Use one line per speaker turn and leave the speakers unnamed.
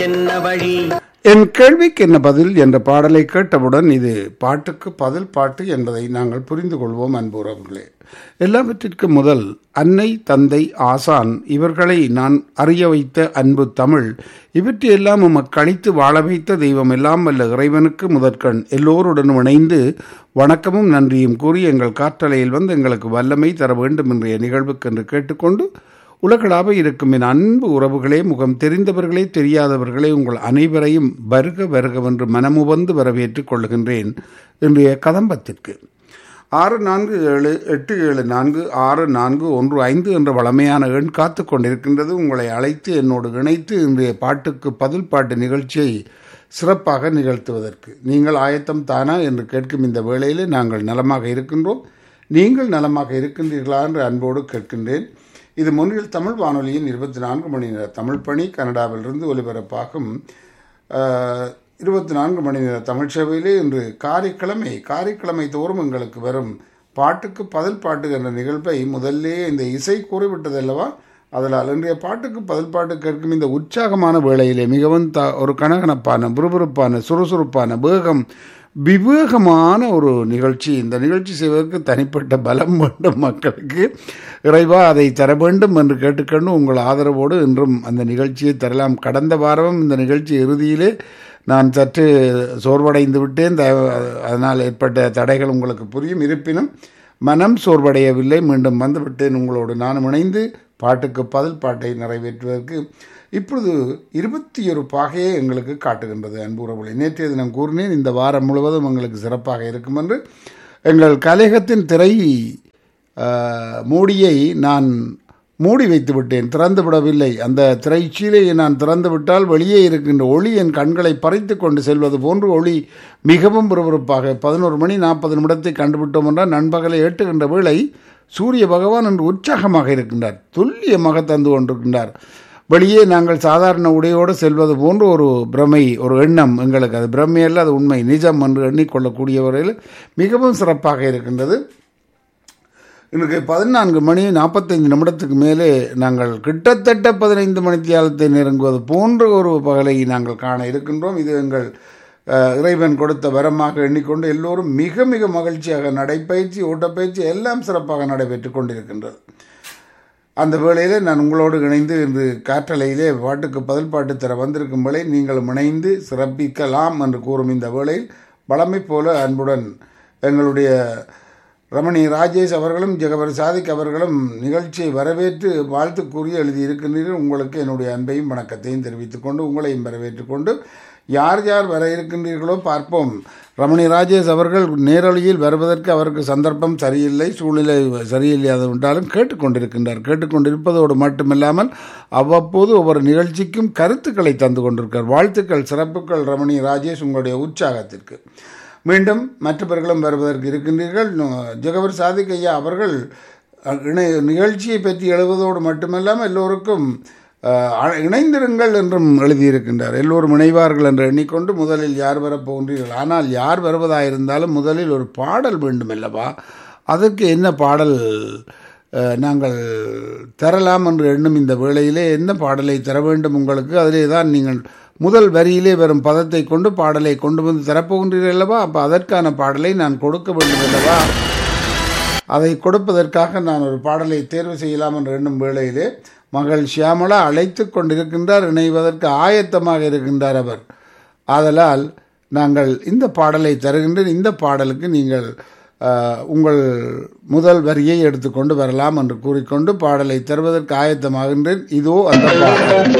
என்ன வழி
என் கேள்விக்கு என்ன பதில் என்ற பாடலை கேட்டவுடன் இது பாட்டுக்கு பதில் பாட்டு என்பதை நாங்கள் புரிந்து கொள்வோம் அன்புறவர்களே எல்லாவற்றிற்கும் முதல் அன்னை தந்தை ஆசான் இவர்களை நான் அறிய வைத்த அன்பு தமிழ் இவற்றையெல்லாம் உமக்கு அளித்து வாழ வைத்த தெய்வம் எல்லாம் வல்ல இறைவனுக்கு முதற்கண் எல்லோருடனும் இணைந்து வணக்கமும் நன்றியும் கூறி எங்கள் காற்றலையில் வந்து எங்களுக்கு வல்லமை தர வேண்டும் என்ற நிகழ்வுக்கு என்று கேட்டுக்கொண்டு உலகளாக இருக்கும் என் அன்பு உறவுகளே முகம் தெரிந்தவர்களே தெரியாதவர்களே உங்கள் அனைவரையும் வருக வருகவென்று மனமுவந்து வரவேற்றுக் கொள்கின்றேன் இன்றைய கதம்பத்திற்கு ஆறு நான்கு ஏழு எட்டு ஏழு நான்கு ஆறு நான்கு ஒன்று ஐந்து என்ற வளமையான எண் காத்து கொண்டிருக்கின்றது உங்களை அழைத்து என்னோடு இணைத்து இன்றைய பாட்டுக்கு பதில் பாட்டு நிகழ்ச்சியை சிறப்பாக நிகழ்த்துவதற்கு நீங்கள் ஆயத்தம் தானா என்று கேட்கும் இந்த வேளையிலே நாங்கள் நலமாக இருக்கின்றோம் நீங்கள் நலமாக இருக்கின்றீர்களா என்று அன்போடு கேட்கின்றேன் இது முன்னில் தமிழ் வானொலியின் இருபத்தி நான்கு மணி நேர தமிழ் பணி கனடாவிலிருந்து ஒலிபரப்பாகும் இருபத்தி நான்கு மணி நேர தமிழ் சேவையிலே இன்று காரிக்கிழமை காரிக்கிழமை தோறும் எங்களுக்கு வரும் பாட்டுக்கு பதில் பாட்டு என்ற நிகழ்வை முதல்லே இந்த இசை கூறிவிட்டதல்லவா அதனால் இன்றைய பாட்டுக்கு பதில் பாட்டு கேட்கும் இந்த உற்சாகமான வேளையிலே மிகவும் த ஒரு கனகனப்பான விறுவிறுப்பான சுறுசுறுப்பான வேகம் விவேகமான ஒரு நிகழ்ச்சி இந்த நிகழ்ச்சி செய்வதற்கு தனிப்பட்ட பலம் வேண்டும் மக்களுக்கு இறைவா அதை தர வேண்டும் என்று கேட்டுக்கொண்டு உங்கள் ஆதரவோடு இன்றும் அந்த நிகழ்ச்சியை தரலாம் கடந்த வாரமும் இந்த நிகழ்ச்சி இறுதியிலே நான் சற்று சோர்வடைந்து விட்டேன் அதனால் ஏற்பட்ட தடைகள் உங்களுக்கு புரியும் இருப்பினும் மனம் சோர்வடையவில்லை மீண்டும் வந்து விட்டேன் உங்களோடு நானும் இணைந்து பாட்டுக்கு பதில் பாட்டை நிறைவேற்றுவதற்கு இப்பொழுது இருபத்தி ஒரு பாகையை எங்களுக்கு காட்டுகின்றது அன்புறவுகளை நேற்றைய தினம் கூறினேன் இந்த வாரம் முழுவதும் எங்களுக்கு சிறப்பாக இருக்கும் என்று எங்கள் கலையகத்தின் திரை மூடியை நான் மூடி வைத்து விட்டேன் திறந்து விடவில்லை அந்த திரைச்சீலையை நான் திறந்து விட்டால் வெளியே இருக்கின்ற ஒளி என் கண்களை பறித்து கொண்டு செல்வது போன்று ஒளி மிகவும் விறுவிறுப்பாக பதினோரு மணி நாற்பது நிமிடத்தை கண்டுவிட்டோம் என்றால் நண்பகலை எட்டுகின்ற வேளை சூரிய பகவான் என்று உற்சாகமாக இருக்கின்றார் துல்லியமாக தந்து கொண்டிருக்கின்றார் வெளியே நாங்கள் சாதாரண உடையோடு செல்வது போன்று ஒரு பிரமை ஒரு எண்ணம் எங்களுக்கு அது பிரமையல்ல அது உண்மை நிஜம் என்று எண்ணிக்கொள்ளக்கூடிய வரையில் மிகவும் சிறப்பாக இருக்கின்றது இன்றைக்கு பதினான்கு மணி நாற்பத்தைந்து நிமிடத்துக்கு மேலே நாங்கள் கிட்டத்தட்ட பதினைந்து மணி தியாலத்தை நெருங்குவது போன்ற ஒரு பகலை நாங்கள் காண இருக்கின்றோம் இது எங்கள் இறைவன் கொடுத்த வரமாக எண்ணிக்கொண்டு எல்லோரும் மிக மிக மகிழ்ச்சியாக நடைப்பயிற்சி ஓட்டப்பயிற்சி எல்லாம் சிறப்பாக நடைபெற்று கொண்டிருக்கின்றது அந்த வேளையில் நான் உங்களோடு இணைந்து இன்று காற்றலையிலே பாட்டுக்கு பதில் பாட்டு தர வந்திருக்கும் வேளை நீங்களும் இணைந்து சிறப்பிக்கலாம் என்று கூறும் இந்த வேளையில் வளமை போல அன்புடன் எங்களுடைய ரமணி ராஜேஷ் அவர்களும் ஜெகவர் சாதிக் அவர்களும் நிகழ்ச்சியை வரவேற்று வாழ்த்து கூறி எழுதியிருக்கின்றீர்கள் உங்களுக்கு என்னுடைய அன்பையும் வணக்கத்தையும் தெரிவித்துக் கொண்டு உங்களையும் வரவேற்றுக் கொண்டு யார் யார் வர இருக்கின்றீர்களோ பார்ப்போம் ரமணி ராஜேஷ் அவர்கள் நேரொலியில் வருவதற்கு அவருக்கு சந்தர்ப்பம் சரியில்லை சூழ்நிலை சரியில்லாத என்றாலும் கேட்டுக்கொண்டிருக்கின்றார் கேட்டுக்கொண்டிருப்பதோடு மட்டுமில்லாமல் அவ்வப்போது ஒவ்வொரு நிகழ்ச்சிக்கும் கருத்துக்களை தந்து கொண்டிருக்கிறார் வாழ்த்துக்கள் சிறப்புகள் ரமணி ராஜேஷ் உங்களுடைய உற்சாகத்திற்கு மீண்டும் மற்றவர்களும் வருவதற்கு இருக்கின்றீர்கள் ஜெகவர் சாதிக் ஐயா அவர்கள் இணை நிகழ்ச்சியை பற்றி எழுவதோடு மட்டுமல்லாமல் எல்லோருக்கும் இணைந்திருங்கள் என்றும் எழுதியிருக்கின்றார் எல்லோரும் இணைவார்கள் என்று எண்ணிக்கொண்டு முதலில் யார் வரப் போகின்றீர்கள் ஆனால் யார் வருவதாயிருந்தாலும் முதலில் ஒரு பாடல் வேண்டும் அல்லவா அதற்கு என்ன பாடல் நாங்கள் தரலாம் என்று எண்ணும் இந்த வேளையிலே என்ன பாடலை தர வேண்டும் உங்களுக்கு அதிலே தான் நீங்கள் முதல் வரியிலே வரும் பதத்தை கொண்டு பாடலை கொண்டு வந்து தரப்போகின்றீர்கள் அல்லவா அப்போ அதற்கான பாடலை நான் கொடுக்க வேண்டும் அல்லவா அதை கொடுப்பதற்காக நான் ஒரு பாடலை தேர்வு செய்யலாம் என்று எண்ணும் வேளையிலே மகள் ஷியாமலா அழைத்து கொண்டிருக்கின்றார் இணைவதற்கு ஆயத்தமாக இருக்கின்றார் அவர் ஆதலால் நாங்கள் இந்த பாடலை தருகின்றேன் இந்த பாடலுக்கு நீங்கள் உங்கள் முதல் வரியை எடுத்துக்கொண்டு வரலாம் என்று கூறிக்கொண்டு பாடலை தருவதற்கு ஆயத்தமாகின்றேன் இதோ அந்த பாடல்